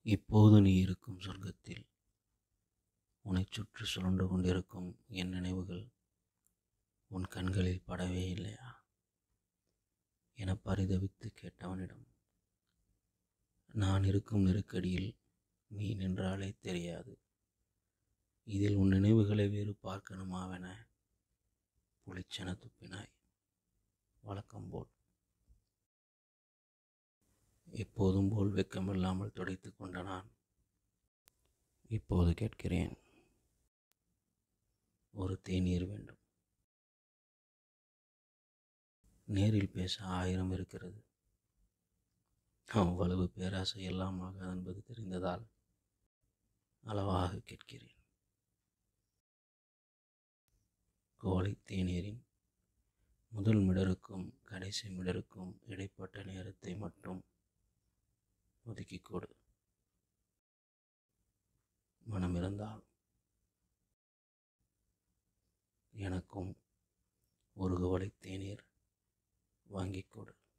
இப்போது நீ இருக்கும் சொர்க்கத்தில் உன்னைச் சுற்றி சுழன்று கொண்டிருக்கும் என் நினைவுகள் உன் கண்களில் படவே இல்லையா என பரிதவித்து கேட்டவனிடம் நான் இருக்கும் நெருக்கடியில் நீ நின்றாலே தெரியாது இதில் உன் நினைவுகளை வேறு பார்க்கணுமாவென புளிச்சென துப்பினாய் வழக்கம் போல் எப்போதும் போல் வெக்கமில்லாமல் துடைத்து கொண்ட நான் இப்போது கேட்கிறேன் ஒரு தேநீர் வேண்டும் நேரில் பேச ஆயிரம் இருக்கிறது அவ்வளவு பேராசை எல்லாம் ஆகாது என்பது தெரிந்ததால் அளவாக கேட்கிறேன் கோழி தேநீரின் முதல் மிடருக்கும் கடைசி மிடருக்கும் இடைப்பட்ட நேரத்தை மட்டும் ஒதுக்கிக் கொடு மனம் இருந்தால் எனக்கும் ஒரு குவளை தேநீர் வாங்கிக் கொடு